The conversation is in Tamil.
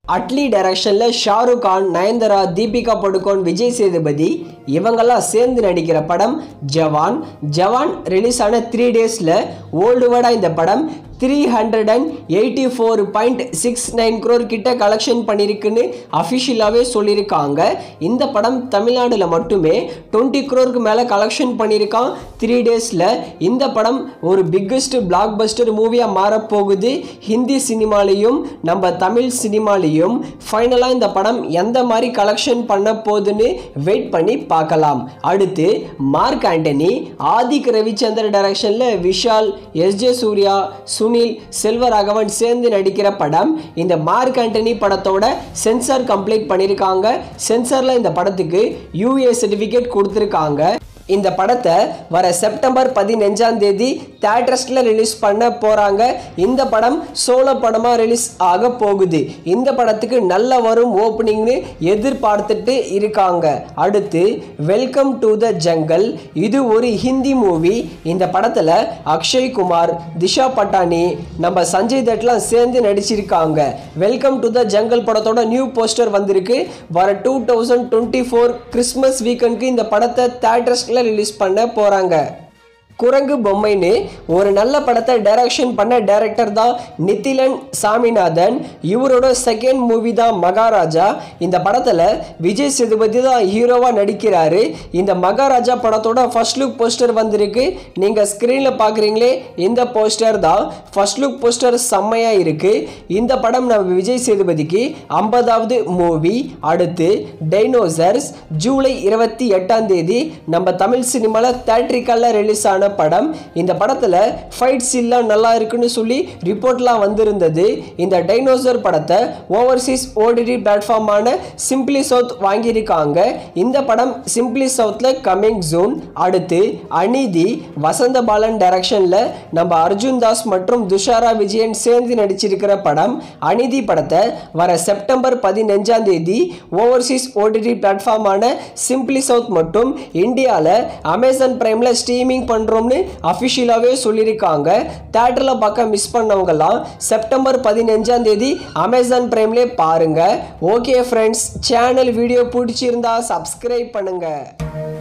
அட்லி டைரக்ஷனில் ஷாருக் கான் நயன்தாரா தீபிகா படுகோன் விஜய் சேதுபதி இவங்கெல்லாம் சேர்ந்து நடிக்கிற படம் ஜவான் ஜவான் ரிலீஸ் ஆன த்ரீ டேஸில் வேர்ல்டு வைடாக இந்த படம் three hundred and eighty four point six nine crore கிட்ட கலெக்ஷன் பண்ணியிருக்குன்னு அஃபிஷியலாகவே சொல்லியிருக்காங்க இந்த படம் தமிழ்நாட்டில் மட்டுமே டுவெண்ட்டி க்ரோருக்கு மேலே கலெக்ஷன் பண்ணியிருக்கான் த்ரீ டேஸில் இந்த படம் ஒரு பிக்கஸ்ட் பிளாக் பஸ்டர் மூவியாக மாறப்போகுது ஹிந்தி சினிமாலேயும் நம்ம தமிழ் சினிமாலேயும் ஃபைனலாக இந்த படம் எந்த மாதிரி கலெக்ஷன் பண்ண போகுதுன்னு வெயிட் பண்ணி பார்க்கலாம் அடுத்து மார்க் ஆண்டனி ஆதிக் ரவிச்சந்தர் டைரக்ஷனில் விஷால் எஸ்ஜே சூர்யா சுனில் செல்வராகவன் சேர்ந்து நடிக்கிற படம் இந்த மார்க் ஆண்டனி படத்தோட சென்சார் கம்ப்ளீட் பண்ணியிருக்காங்க சென்சாரில் இந்த படத்துக்கு யூஏ சர்டிஃபிகேட் கொடுத்துருக்காங்க இந்த படத்தை வர செப்டம்பர் பதினஞ்சாம் தேதி தேட்டர்ஸில் ரிலீஸ் பண்ண போகிறாங்க இந்த படம் சோலோ படமாக ரிலீஸ் ஆக போகுது இந்த படத்துக்கு நல்ல வரும் ஓப்பனிங்னு எதிர்பார்த்துட்டு இருக்காங்க அடுத்து வெல்கம் டு த ஜங்கல் இது ஒரு ஹிந்தி மூவி இந்த படத்தில் அக்ஷய் குமார் திஷா பட்டானி நம்ம சஞ்சய் தட்லாம் சேர்ந்து நடிச்சிருக்காங்க வெல்கம் டு த ஜங்கல் படத்தோட நியூ போஸ்டர் வந்திருக்கு வர two thousand twenty four Christmas வீக்கெண்ட்க்கு இந்த படத்தை தேட்டர்ஸில் ரிலீஸ் பண்ண போகிறாங்க குரங்கு பொம்மைன்னு ஒரு நல்ல படத்தை டைரக்ஷன் பண்ண டைரக்டர் தான் நித்திலன் சாமிநாதன் இவரோட செகண்ட் மூவி தான் மகாராஜா இந்த படத்தில் விஜய் சேதுபதி தான் ஹீரோவாக நடிக்கிறாரு இந்த மகாராஜா படத்தோட ஃபர்ஸ்ட் லுக் போஸ்டர் வந்திருக்கு நீங்கள் ஸ்க்ரீனில் பார்க்குறீங்களே இந்த போஸ்டர் தான் ஃபர்ஸ்ட் லுக் போஸ்டர் செம்மையாக இருக்குது இந்த படம் நம்ம விஜய் சேதுபதிக்கு ஐம்பதாவது மூவி அடுத்து டைனோசர்ஸ் ஜூலை இருபத்தி எட்டாம் தேதி நம்ம தமிழ் சினிமாவில் தேட்ரிக்கல்ல ரிலீஸ் ஆன படம் இந்த படத்தில் ஃபைட் சீன்லாம் நல்லா இருக்குன்னு சொல்லி ரிப்போர்ட்லாம் வந்திருந்தது இந்த டைனோசர் படத்தை ஓவர்சீஸ் ஓடிடி பிளாட்ஃபார்மான சிம்பிளி சவுத் வாங்கியிருக்காங்க இந்த படம் சிம்பிளி சவுத்தில் கமிங் ஜூன் அடுத்து அநீதி வசந்த பாலன் டைரக்ஷனில் நம்ம அர்ஜுன் தாஸ் மற்றும் துஷாரா விஜயன் சேர்ந்து நடிச்சிருக்கிற படம் அநீதி படத்தை வர செப்டம்பர் பதினஞ்சாம் தேதி ஓவர்சீஸ் ஓடிடி பிளாட்ஃபார்மான சிம்பிளி சவுத் மற்றும் இந்தியாவில் அமேசான் பிரைமில் ஸ்ட்ரீமிங் பண்ணுறோம்னு அஃபிஷியலாகவே சொல்லியிருக்காங்க தேட்டரில் பார்க்க மிஸ் பண்ணவங்கலாம் செப்டம்பர் பதினஞ்சாம் தேதி அமேசான் பிரைம்லே பாருங்கள் ஓகே ஃப்ரெண்ட்ஸ் சேனல் வீடியோ பிடிச்சிருந்தா சப்ஸ்கிரைப் பண்ணுங்கள்